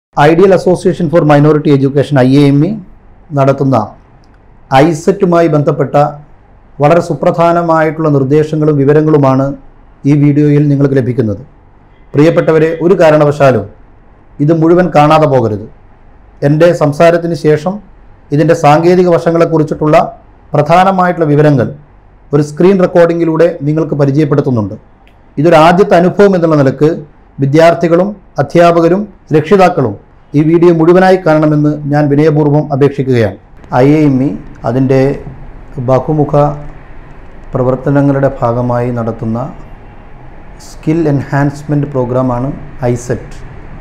ideal association for minority education I A M E നടത്തുന്ന ഐസെറ്റുമായി ബന്ധപ്പെട്ട വളരെ സുപ്രധാനമായിട്ടുള്ള നിർദ്ദേശങ്ങളും വിവരങ്ങളുമാണ് ഈ വീഡിയോയിൽ നിങ്ങൾക്ക് ലഭിക്കുന്നത് പ്രിയപ്പെട്ടവരെ ഒരു കാരണവശാലും ഇത് മുഴുവൻ കാണാതെ പോകരുത് എൻ്റെ സംസാരത്തിന് ശേഷം ഇതിൻ്റെ സാങ്കേതിക വശങ്ങളെക്കുറിച്ചിട്ടുള്ള പ്രധാനമായിട്ടുള്ള വിവരങ്ങൾ ഒരു സ്ക്രീൻ റെക്കോർഡിങ്ങിലൂടെ നിങ്ങൾക്ക് പരിചയപ്പെടുത്തുന്നുണ്ട് ഇതൊരു ആദ്യത്തെ അനുഭവം എന്നുള്ള നിലക്ക് വിദ്യാർത്ഥികളും അധ്യാപകരും രക്ഷിതാക്കളും ഈ വീഡിയോ മുഴുവനായി കാണണമെന്ന് ഞാൻ വിനയപൂർവ്വം അപേക്ഷിക്കുകയാണ് ഐ എ എം ഇ അതിൻ്റെ ബഹുമുഖ പ്രവർത്തനങ്ങളുടെ ഭാഗമായി നടത്തുന്ന സ്കിൽ എൻഹാൻസ്മെൻറ്റ് പ്രോഗ്രാമാണ് ഐസെറ്റ്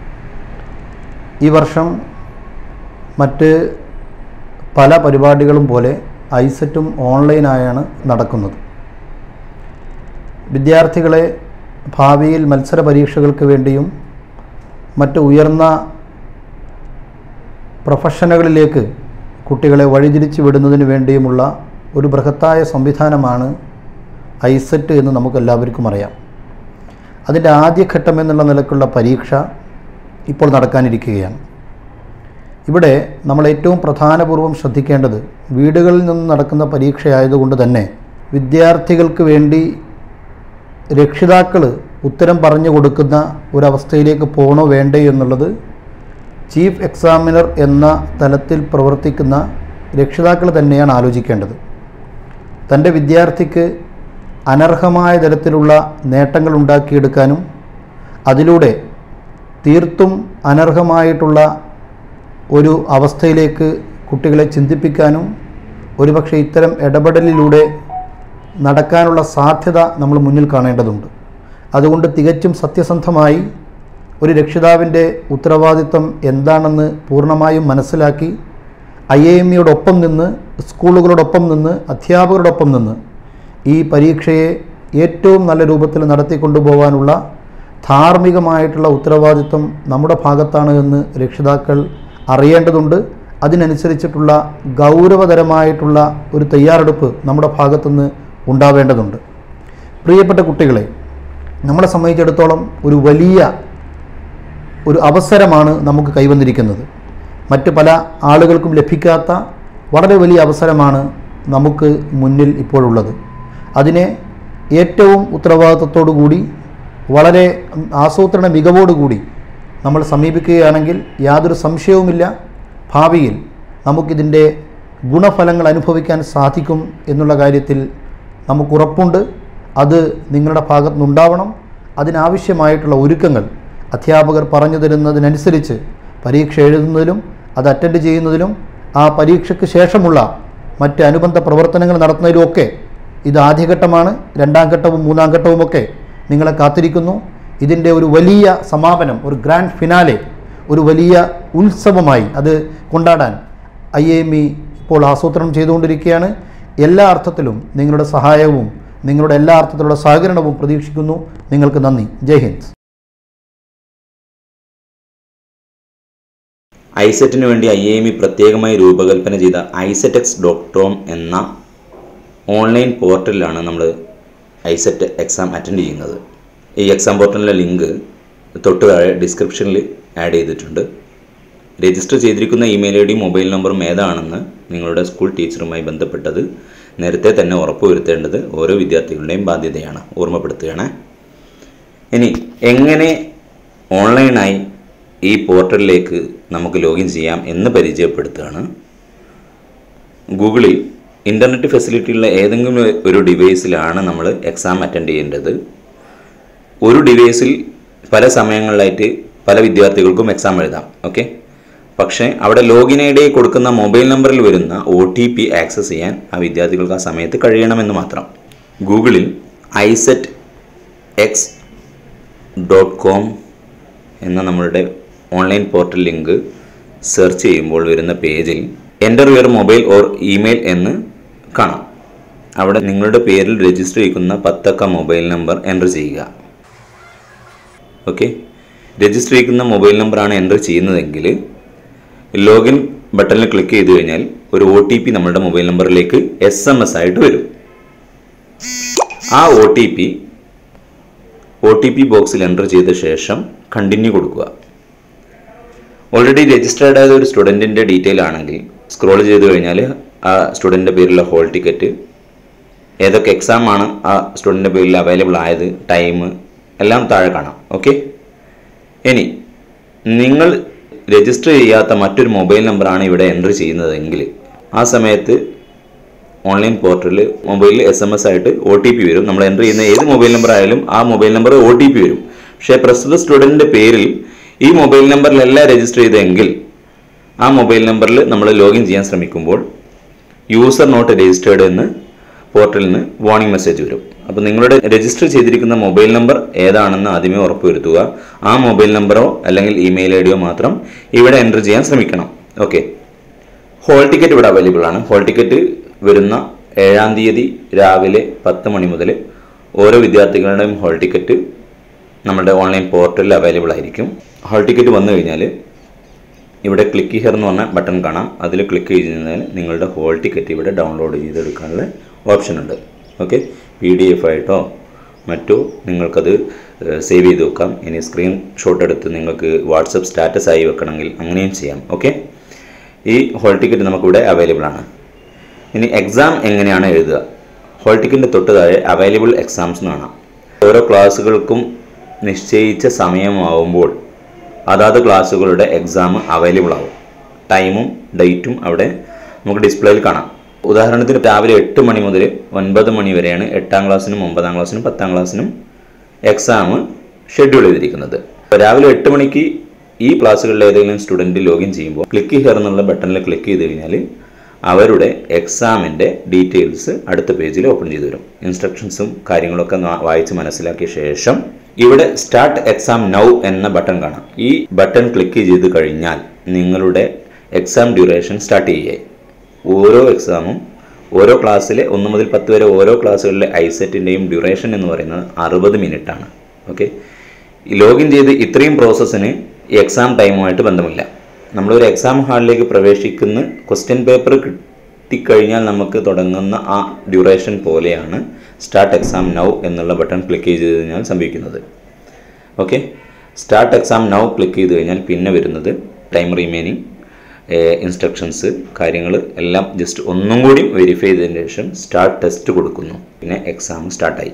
ഈ വർഷം മറ്റ് പല പരിപാടികളും പോലെ ഐസെറ്റും ഓൺലൈനായാണ് നടക്കുന്നത് വിദ്യാർത്ഥികളെ ഭാവിയിൽ മത്സര പരീക്ഷകൾക്ക് വേണ്ടിയും മറ്റ് ഉയർന്ന പ്രൊഫഷനുകളിലേക്ക് കുട്ടികളെ വഴിതിരിച്ചു വിടുന്നതിന് വേണ്ടിയുമുള്ള ഒരു ബൃഹത്തായ സംവിധാനമാണ് ഐസെറ്റ് എന്ന് നമുക്കെല്ലാവർക്കും അറിയാം അതിൻ്റെ ആദ്യഘട്ടം എന്നുള്ള നിലക്കുള്ള പരീക്ഷ ഇപ്പോൾ നടക്കാനിരിക്കുകയാണ് ഇവിടെ നമ്മൾ ഏറ്റവും പ്രധാനപൂർവ്വം ശ്രദ്ധിക്കേണ്ടത് വീടുകളിൽ നിന്ന് നടക്കുന്ന പരീക്ഷയായതുകൊണ്ട് തന്നെ വിദ്യാർത്ഥികൾക്ക് വേണ്ടി രക്ഷിതാക്കൾ ഉത്തരം പറഞ്ഞു കൊടുക്കുന്ന ഒരവസ്ഥയിലേക്ക് പോകണോ വേണ്ടേ എന്നുള്ളത് ചീഫ് എക്സാമിനർ എന്ന തലത്തിൽ പ്രവർത്തിക്കുന്ന രക്ഷിതാക്കൾ തന്നെയാണ് ആലോചിക്കേണ്ടത് തൻ്റെ വിദ്യാർത്ഥിക്ക് അനർഹമായ തരത്തിലുള്ള നേട്ടങ്ങൾ ഉണ്ടാക്കിയെടുക്കാനും അതിലൂടെ തീർത്തും അനർഹമായിട്ടുള്ള ഒരു അവസ്ഥയിലേക്ക് കുട്ടികളെ ചിന്തിപ്പിക്കാനും ഒരുപക്ഷെ ഇത്തരം ഇടപെടലിലൂടെ നടക്കാനുള്ള സാധ്യത നമ്മൾ മുന്നിൽ കാണേണ്ടതുണ്ട് അതുകൊണ്ട് തികച്ചും സത്യസന്ധമായി ഒരു രക്ഷിതാവിൻ്റെ ഉത്തരവാദിത്തം എന്താണെന്ന് പൂർണ്ണമായും മനസ്സിലാക്കി ഐ എ എം ഇയോടൊപ്പം നിന്ന് സ്കൂളുകളോടൊപ്പം നിന്ന് അധ്യാപകരോടൊപ്പം നിന്ന് ഈ പരീക്ഷയെ ഏറ്റവും നല്ല രൂപത്തിൽ നടത്തിക്കൊണ്ടുപോകാനുള്ള ധാർമ്മികമായിട്ടുള്ള ഉത്തരവാദിത്വം നമ്മുടെ ഭാഗത്താണ് എന്ന് രക്ഷിതാക്കൾ അറിയേണ്ടതുണ്ട് അതിനനുസരിച്ചിട്ടുള്ള ഗൗരവതരമായിട്ടുള്ള ഒരു തയ്യാറെടുപ്പ് നമ്മുടെ ഭാഗത്തുനിന്ന് ഉണ്ടാവേണ്ടതുണ്ട് പ്രിയപ്പെട്ട കുട്ടികളെ നമ്മളെ സംബന്ധിച്ചിടത്തോളം ഒരു വലിയ ഒരു അവസരമാണ് നമുക്ക് കൈവന്നിരിക്കുന്നത് മറ്റ് പല ആളുകൾക്കും ലഭിക്കാത്ത വളരെ വലിയ അവസരമാണ് നമുക്ക് മുന്നിൽ ഇപ്പോഴുള്ളത് അതിനെ ഏറ്റവും ഉത്തരവാദിത്വത്തോടു കൂടി വളരെ ആസൂത്രണ മികവോടുകൂടി നമ്മൾ സമീപിക്കുകയാണെങ്കിൽ യാതൊരു സംശയവുമില്ല ഭാവിയിൽ നമുക്കിതിൻ്റെ ഗുണഫലങ്ങൾ അനുഭവിക്കാൻ സാധിക്കും എന്നുള്ള കാര്യത്തിൽ നമുക്കുറപ്പുണ്ട് അത് നിങ്ങളുടെ ഭാഗത്തുനിന്നുണ്ടാവണം അതിനാവശ്യമായിട്ടുള്ള ഒരുക്കങ്ങൾ അധ്യാപകർ പറഞ്ഞു തരുന്നതിനനുസരിച്ച് പരീക്ഷ എഴുതുന്നതിലും അത് അറ്റൻഡ് ചെയ്യുന്നതിലും ആ പരീക്ഷയ്ക്ക് ശേഷമുള്ള മറ്റ് അനുബന്ധ പ്രവർത്തനങ്ങൾ നടത്തുന്നതിലുമൊക്കെ ഇത് ആദ്യഘട്ടമാണ് രണ്ടാം ഘട്ടവും മൂന്നാം ഘട്ടവുമൊക്കെ നിങ്ങളെ കാത്തിരിക്കുന്നു ഇതിൻ്റെ ഒരു വലിയ സമാപനം ഒരു ഗ്രാൻഡ് ഫിനാലെ ഒരു വലിയ ഉത്സവമായി അത് കൊണ്ടാടാൻ ഐ എം ഇ ഇപ്പോൾ ആസൂത്രണം ചെയ്തുകൊണ്ടിരിക്കുകയാണ് എല്ലാ അർത്ഥത്തിലും നിങ്ങളുടെ സഹായവും നിങ്ങളുടെ എല്ലാ അർത്ഥത്തിലുള്ള സഹകരണവും പ്രതീക്ഷിക്കുന്നു നിങ്ങൾക്ക് നന്ദി ജയ് ഹിന്ദ് ഐസെറ്റിന് വേണ്ടി ഐ എം ഇ പ്രത്യേകമായി രൂപകൽപ്പന ചെയ്ത ഐസെറ്റ് എക്സ് ഡോട്ട് കോം എന്ന ഓൺലൈൻ പോർട്ടലിലാണ് നമ്മൾ ഐസെറ്റ് എക്സാം അറ്റൻഡ് ചെയ്യുന്നത് ഈ എക്സാം പോർട്ടലിലെ ലിങ്ക് തൊട്ട് താഴെ ഡിസ്ക്രിപ്ഷനിൽ ആഡ് ചെയ്തിട്ടുണ്ട് രജിസ്റ്റർ ചെയ്തിരിക്കുന്ന ഇമെയിൽ ഐ ഡിയും മൊബൈൽ നമ്പറും ഏതാണെന്ന് നിങ്ങളുടെ സ്കൂൾ ടീച്ചറുമായി ബന്ധപ്പെട്ടത് നേരത്തെ തന്നെ ഉറപ്പുവരുത്തേണ്ടത് ഓരോ വിദ്യാർത്ഥികളുടെയും ബാധ്യതയാണ് ഓർമ്മപ്പെടുത്തുകയാണ് ഇനി എങ്ങനെ ഓൺലൈനായി ഈ പോർട്ടലിലേക്ക് നമുക്ക് ലോഗിൻ ചെയ്യാം എന്ന് പരിചയപ്പെടുത്തുകയാണ് ഗൂഗിളിൽ ഇൻ്റർനെറ്റ് ഫെസിലിറ്റിയുള്ള ഏതെങ്കിലും ഒരു ഡിവൈസിലാണ് നമ്മൾ എക്സാം അറ്റൻഡ് ചെയ്യേണ്ടത് ഒരു ഡിവൈസിൽ പല സമയങ്ങളിലായിട്ട് പല വിദ്യാർത്ഥികൾക്കും എക്സാം എഴുതാം ഓക്കെ പക്ഷേ അവിടെ ലോഗിൻ ഐ ഡി കൊടുക്കുന്ന മൊബൈൽ നമ്പറിൽ വരുന്ന ഒ ടി പി ആക്സസ് ചെയ്യാൻ ആ വിദ്യാർത്ഥികൾക്ക് ആ സമയത്ത് കഴിയണമെന്ന് മാത്രം ഗൂഗിളിൽ ഐസെറ്റ് എക്സ് ഡോട്ട് കോം എന്ന നമ്മളുടെ ഓൺലൈൻ പോർട്ടൽ ലിങ്ക് സെർച്ച് ചെയ്യുമ്പോൾ വരുന്ന പേജിൽ enter your mobile or email എന്ന് കാണാം അവിടെ നിങ്ങളുടെ പേരിൽ രജിസ്റ്റർ ചെയ്യുന്ന പത്തക്ക മൊബൈൽ നമ്പർ എൻ്റർ ചെയ്യുക ഓക്കെ രജിസ്റ്റർ ചെയ്യുന്ന മൊബൈൽ നമ്പറാണ് എൻ്റർ ചെയ്യുന്നതെങ്കിൽ ലോഗിൻ ബട്ടണിൽ ക്ലിക്ക് ചെയ്ത് കഴിഞ്ഞാൽ ഒരു ഒ ടി പി നമ്മുടെ മൊബൈൽ നമ്പറിലേക്ക് എസ് എം എസ് ആയിട്ട് വരും ആ O T P O T P ബോക്സിൽ എൻ്റർ ചെയ്ത ശേഷം കണ്ടിന്യൂ കൊടുക്കുക ഓൾറെഡി രജിസ്റ്റേർഡ് ആയ ഒരു സ്റ്റുഡൻറ്റിൻ്റെ ഡീറ്റെയിൽ ആണെങ്കിൽ സ്ക്രോൾ ചെയ്ത് കഴിഞ്ഞാൽ ആ സ്റ്റുഡൻറ്റിൻ്റെ പേരിലുള്ള ഹോൾ ടിക്കറ്റ് ഏതൊക്കെ എക്സാം ആണ് ആ സ്റ്റുഡൻറ്റിൻ്റെ പേരിൽ അവൈലബിൾ ആയത് ടൈം എല്ലാം താഴെ കാണാം ഓക്കെ ഇനി നിങ്ങൾ രജിസ്റ്റർ ചെയ്യാത്ത മറ്റൊരു മൊബൈൽ നമ്പറാണ് ഇവിടെ എൻട്രി ചെയ്യുന്നതെങ്കിൽ ആ സമയത്ത് ഓൺലൈൻ പോർട്ടലിൽ മൊബൈലിൽ എസ് എം എസ് ആയിട്ട് ഒ ടി പി വരും നമ്മൾ എൻ്റർ ചെയ്യുന്ന ഏത് മൊബൈൽ നമ്പർ ആയാലും ആ mobile number O T P വരും പക്ഷേ പ്രസ്തുത സ്റ്റുഡൻറ്റിൻ്റെ പേരിൽ ഈ മൊബൈൽ നമ്പറിലല്ല രജിസ്റ്റർ ചെയ്തതെങ്കിൽ ആ മൊബൈൽ നമ്പറിൽ നമ്മൾ ലോഗിൻ ചെയ്യാൻ ശ്രമിക്കുമ്പോൾ യൂസർ നോട്ട് രജിസ്റ്റേർഡ് എന്ന് പോർട്ടലിൽ നിന്ന് വാർണിംഗ് മെസ്സേജ് വരും അപ്പോൾ നിങ്ങളുടെ രജിസ്റ്റർ ചെയ്തിരിക്കുന്ന മൊബൈൽ നമ്പർ ഏതാണെന്ന് ആദ്യമേ ഉറപ്പുവരുത്തുക ആ മൊബൈൽ നമ്പറോ അല്ലെങ്കിൽ ഇമെയിൽ ഐ ഡിയോ മാത്രം ഇവിടെ എൻ്റർ ചെയ്യാൻ ശ്രമിക്കണം ഓക്കെ ഹോൾ ടിക്കറ്റ് ഇവിടെ അവൈലബിൾ ആണ് ഹോൾ ടിക്കറ്റ് വരുന്ന ഏഴാം തീയതി രാവിലെ പത്ത് മണി മുതൽ ഓരോ വിദ്യാർത്ഥികളുടെയും ഹോൾ ടിക്കറ്റ് നമ്മുടെ ഓൺലൈൻ പോർട്ടലിൽ അവൈലബിൾ ആയിരിക്കും ഹോൾ ടിക്കറ്റ് വന്നു കഴിഞ്ഞാൽ ഇവിടെ ക്ലിക്ക് ഹിയർ എന്ന് പറഞ്ഞ ബട്ടൺ കാണാം അതിൽ ക്ലിക്ക് ചെയ്യുന്നതിന് നിങ്ങളുടെ ഹോൾ ടിക്കറ്റ് ഇവിടെ ഡൗൺലോഡ് ചെയ്തെടുക്കാനുള്ള ഓപ്ഷൻ ഉണ്ട് ഓക്കെ പി ഡി എഫ് ആയിട്ടോ മറ്റോ നിങ്ങൾക്കത് സേവ് ചെയ്ത് വെക്കാം ഇനി സ്ക്രീൻ ഷോട്ട് എടുത്ത് നിങ്ങൾക്ക് വാട്സപ്പ് സ്റ്റാറ്റസ് ആയി വെക്കണമെങ്കിൽ അങ്ങനെയും ചെയ്യാം ഓക്കെ ഈ ഹോൾ ടിക്കറ്റ് നമുക്കിവിടെ അവൈലബിൾ ആണ് ഇനി എക്സാം എങ്ങനെയാണ് എഴുതുക ഹോൾ ടിക്കറ്റിൻ്റെ തൊട്ട് താഴെ അവൈലബിൾ എക്സാംസ് എന്ന് കാണാം ഓരോ ക്ലാസ്സുകൾക്കും നിശ്ചയിച്ച സമയമാവുമ്പോൾ അതാത് ക്ലാസ്സുകളുടെ എക്സാം അവൈലബിൾ ആവും ടൈമും ഡേറ്റും അവിടെ നമുക്ക് ഡിസ്പ്ലേയിൽ കാണാം ഉദാഹരണത്തിന് രാവിലെ എട്ട് മണി മുതൽ ഒൻപത് മണി വരെയാണ് എട്ടാം ക്ലാസ്സിനും ഒമ്പതാം ക്ലാസ്സിനും പത്താം ക്ലാസ്സിനും എക്സാം ഷെഡ്യൂൾ ചെയ്തിരിക്കുന്നത് അപ്പോൾ രാവിലെ എട്ട് മണിക്ക് ഈ ക്ലാസ്സുകളിൽ ഏതെങ്കിലും സ്റ്റുഡൻറ്റ് ലോഗിൻ ചെയ്യുമ്പോൾ ക്ലിക്ക് ഹിയർ എന്നുള്ള ബട്ടണിൽ ക്ലിക്ക് ചെയ്ത് കഴിഞ്ഞാൽ അവരുടെ എക്സാമിൻ്റെ ഡീറ്റെയിൽസ് അടുത്ത പേജിൽ ഓപ്പൺ ചെയ്തു വരും ഇൻസ്ട്രക്ഷൻസും കാര്യങ്ങളൊക്കെ നാ- വായിച്ച് മനസ്സിലാക്കിയ ശേഷം ഇവിടെ സ്റ്റാർട്ട് എക്സാം നൗ എന്ന ബട്ടൺ കാണാം ഈ ബട്ടൺ ക്ലിക്ക് ചെയ്ത് കഴിഞ്ഞാൽ നിങ്ങളുടെ എക്സാം ഡ്യൂറേഷൻ സ്റ്റാർട്ട് ചെയ്യുകയായി ഓരോ എക്സാമും ഓരോ ക്ലാസ്സിലെ ഒന്ന് മുതൽ പത്ത് വരെ ഓരോ ക്ലാസ്സുകളിലെ ഐസെറ്റിൻ്റെയും ഡ്യൂറേഷൻ എന്ന് പറയുന്നത് അറുപത് മിനിറ്റ് ആണ് ഓക്കെ ലോഗിൻ ചെയ്ത് ഇത്രയും പ്രോസസ്സിന് ഈ എക്സാം ടൈമുമായിട്ട് ബന്ധമില്ല നമ്മളൊരു എക്സാം ഹാളിലേക്ക് പ്രവേശിക്കുന്ന ക്വസ്റ്റ്യൻ പേപ്പർ കിട്ടിക്കഴിഞ്ഞാൽ നമുക്ക് തുടങ്ങുന്ന ആ ഡ്യൂറേഷൻ പോലെയാണ് സ്റ്റാർട്ട് എക്സാം നൗ എന്നുള്ള ബട്ടൺ ക്ലിക്ക് ചെയ്ത് കഴിഞ്ഞാൽ സംഭവിക്കുന്നത് okay start exam now click ചെയ്ത് കഴിഞ്ഞാൽ പിന്നെ വരുന്നത് ടൈം റിമൈനിങ് ഇൻസ്ട്രക്ഷൻസ് കാര്യങ്ങൾ എല്ലാം ജസ്റ്റ് ഒന്നും കൂടി വെരിഫൈ ചെയ്തതിന് ശേഷം സ്റ്റാർട്ട് ടെസ്റ്റ് കൊടുക്കുന്നു പിന്നെ എക്സാം സ്റ്റാർട്ടായി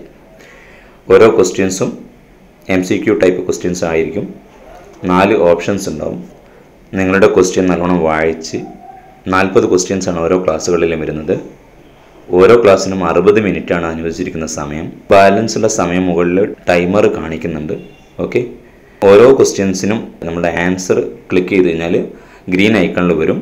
ഓരോ ക്വസ്റ്റ്യൻസും M C Q type questions ആയിരിക്കും നാല് ഓപ്ഷൻസ് ഉണ്ടാവും നിങ്ങളുടെ ക്വസ്റ്റ്യൻ നല്ലോണം വായിച്ച് നാൽപ്പത് ക്വസ്റ്റ്യൻസ് ആണ് ഓരോ ക്ലാസ്സുകളിലും വരുന്നത് ഓരോ ക്ലാസ്സിനും അറുപത് ആണ് അനുവദിച്ചിരിക്കുന്ന സമയം ബാലൻസ് ഉള്ള സമയം മുകളിൽ ടൈമർ കാണിക്കുന്നുണ്ട് ഓക്കെ ഓരോ ക്വസ്റ്റ്യൻസിനും നമ്മുടെ ആൻസർ ക്ലിക്ക് ചെയ്ത് കഴിഞ്ഞാൽ ഗ്രീൻ ഐക്കണിൽ വരും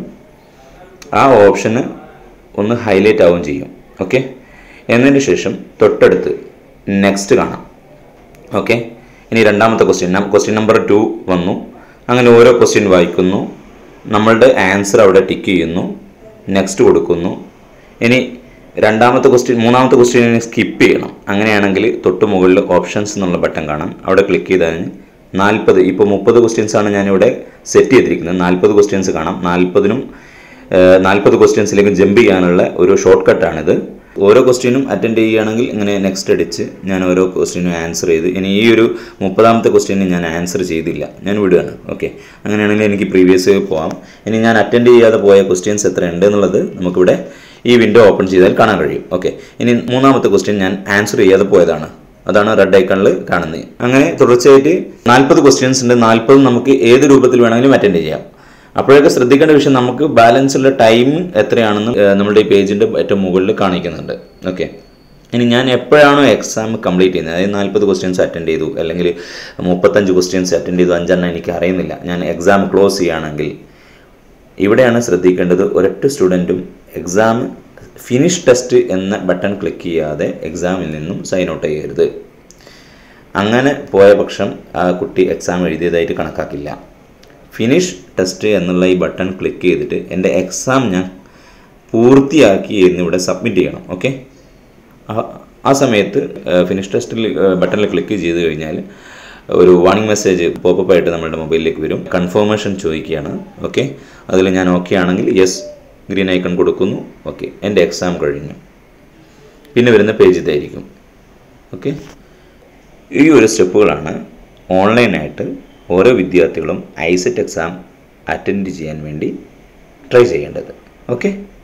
ആ ഓപ്ഷന് ഒന്ന് ഹൈലൈറ്റ് ആവുകയും ചെയ്യും ഓക്കെ എന്നതിന് ശേഷം തൊട്ടടുത്ത് നെക്സ്റ്റ് കാണാം ഓക്കെ ഇനി രണ്ടാമത്തെ ക്വസ്റ്റ്യൻ ക്വസ്റ്റ്യൻ നമ്പർ ടു വന്നു അങ്ങനെ ഓരോ ക്വസ്റ്റ്യൻ വായിക്കുന്നു നമ്മളുടെ ആൻസർ അവിടെ ടിക്ക് ചെയ്യുന്നു നെക്സ്റ്റ് കൊടുക്കുന്നു ഇനി രണ്ടാമത്തെ ക്വസ്റ്റ്യൻ മൂന്നാമത്തെ ക്വസ്റ്റ്യൻ സ്കിപ്പ് ചെയ്യണം അങ്ങനെയാണെങ്കിൽ തൊട്ട് മുകളിൽ ഓപ്ഷൻസ് എന്നുള്ള ബട്ടൺ കാണാം അവിടെ ക്ലിക്ക് ചെയ്താൽ നാൽപ്പത് ഇപ്പോൾ മുപ്പത് ക്വസ്റ്റ്യൻസ് ആണ് ഞാനിവിടെ സെറ്റ് ചെയ്തിരിക്കുന്നത് നാൽപ്പത് ക്വസ്റ്റ്യൻസ് കാണാം നാൽപ്പതിനും നാൽപ്പത് ക്വസ്റ്റ്യൻസിലേക്ക് ജമ്പ് ചെയ്യാനുള്ള ഒരു ഷോർട്ട് കട്ടാണിത് ഓരോ ക്വസ്റ്റ്യനും അറ്റൻഡ് ചെയ്യുകയാണെങ്കിൽ ഇങ്ങനെ നെക്സ്റ്റ് അടിച്ച് ഞാൻ ഓരോ ക്വസ്റ്റ്യനും ആൻസർ ചെയ്ത് ഇനി ഈ ഒരു മുപ്പതാമത്തെ ക്വസ്റ്റ്യന് ഞാൻ ആൻസർ ചെയ്തില്ല ഞാൻ വിടുകയാണ് ഓക്കെ അങ്ങനെയാണെങ്കിൽ എനിക്ക് പ്രീവിയസ് പോവാം ഇനി ഞാൻ അറ്റൻഡ് ചെയ്യാതെ പോയ ക്വസ്റ്റ്യൻസ് എത്ര ഉണ്ട് എന്നുള്ളത് നമുക്കിവിടെ ഈ വിൻഡോ ഓപ്പൺ ചെയ്താൽ കാണാൻ കഴിയും ഓക്കെ ഇനി മൂന്നാമത്തെ ക്വസ്റ്റ്യൻ ഞാൻ ആൻസർ ചെയ്യാതെ പോയതാണ് അതാണ് റെഡ് ഐക്കണിൽ കാണുന്നത് അങ്ങനെ തുടർച്ചയായിട്ട് നാൽപ്പത് ക്വസ്റ്റ്യൻസ് ഉണ്ട് നാൽപ്പതും നമുക്ക് ഏത് രൂപത്തിൽ വേണമെങ്കിലും അറ്റൻഡ് ചെയ്യാം അപ്പോഴൊക്കെ ശ്രദ്ധിക്കേണ്ട വിഷയം നമുക്ക് ബാലൻസ് ഉള്ള ടൈം എത്രയാണെന്ന് ഏഹ്, നമ്മുടെ ഈ പേജിൻ്റെ ഏറ്റവും മുകളിൽ കാണിക്കുന്നുണ്ട് ഓക്കെ ഇനി ഞാൻ എപ്പോഴാണോ എക്സാം കംപ്ലീറ്റ് ചെയ്യുന്നത് അതായത് നാൽപ്പത് ക്വസ്റ്റ്യൻസ് അറ്റൻഡ് ചെയ്തു അല്ലെങ്കിൽ മുപ്പത്തഞ്ച് ക്വസ്റ്റ്യൻസ് അറ്റൻഡ് ചെയ്തു അഞ്ചെണ്ണം എനിക്ക് അറിയുന്നില്ല ഞാൻ എക്സാം ക്ലോസ് ചെയ്യുകയാണെങ്കിൽ ഇവിടെയാണ് ശ്രദ്ധിക്കേണ്ടത് ഒരൊറ്റ സ്റ്റുഡൻറ്റും എക്സാം ഫിനിഷ് ടെസ്റ്റ് എന്ന ബട്ടൺ ക്ലിക്ക് ചെയ്യാതെ എക്സാമിൽ നിന്നും സൈൻ ഔട്ട് ചെയ്യരുത് അങ്ങനെ പോയ പക്ഷം ആ കുട്ടി എക്സാം എഴുതിയതായിട്ട് കണക്കാക്കില്ല ഫിനിഷ് ടെസ്റ്റ് എന്നുള്ള ഈ ബട്ടൺ ക്ലിക്ക് ചെയ്തിട്ട് എൻ്റെ എക്സാം ഞാൻ പൂർത്തിയാക്കി എന്നിവിടെ സബ്മിറ്റ് ചെയ്യണം ഓക്കെ ആ സമയത്ത് ഫിനിഷ് ടെസ്റ്റിൽ ബട്ടണിൽ ക്ലിക്ക് ചെയ്ത് കഴിഞ്ഞാൽ ഒരു വാർണിംഗ് മെസ്സേജ് പോപ്പപ്പ് ആയിട്ട് നമ്മുടെ മൊബൈലിലേക്ക് വരും കൺഫർമേഷൻ ചോദിക്കുകയാണ് ഓക്കെ അതിൽ ഞാൻ ഓക്കെ ആണെങ്കിൽ യെസ് ഗ്രീൻ ഐക്കൺ കൊടുക്കുന്നു ഓക്കെ എൻ്റെ എക്സാം കഴിഞ്ഞു പിന്നെ വരുന്ന പേജ് ഇതായിരിക്കും ഓക്കെ ഈ ഒരു സ്റ്റെപ്പുകളാണ് ഓൺലൈനായിട്ട് ഓരോ വിദ്യാർത്ഥികളും ഐസെറ്റ് എക്സാം അറ്റൻഡ് ചെയ്യാൻ വേണ്ടി ട്രൈ ചെയ്യേണ്ടത് ഓക്കെ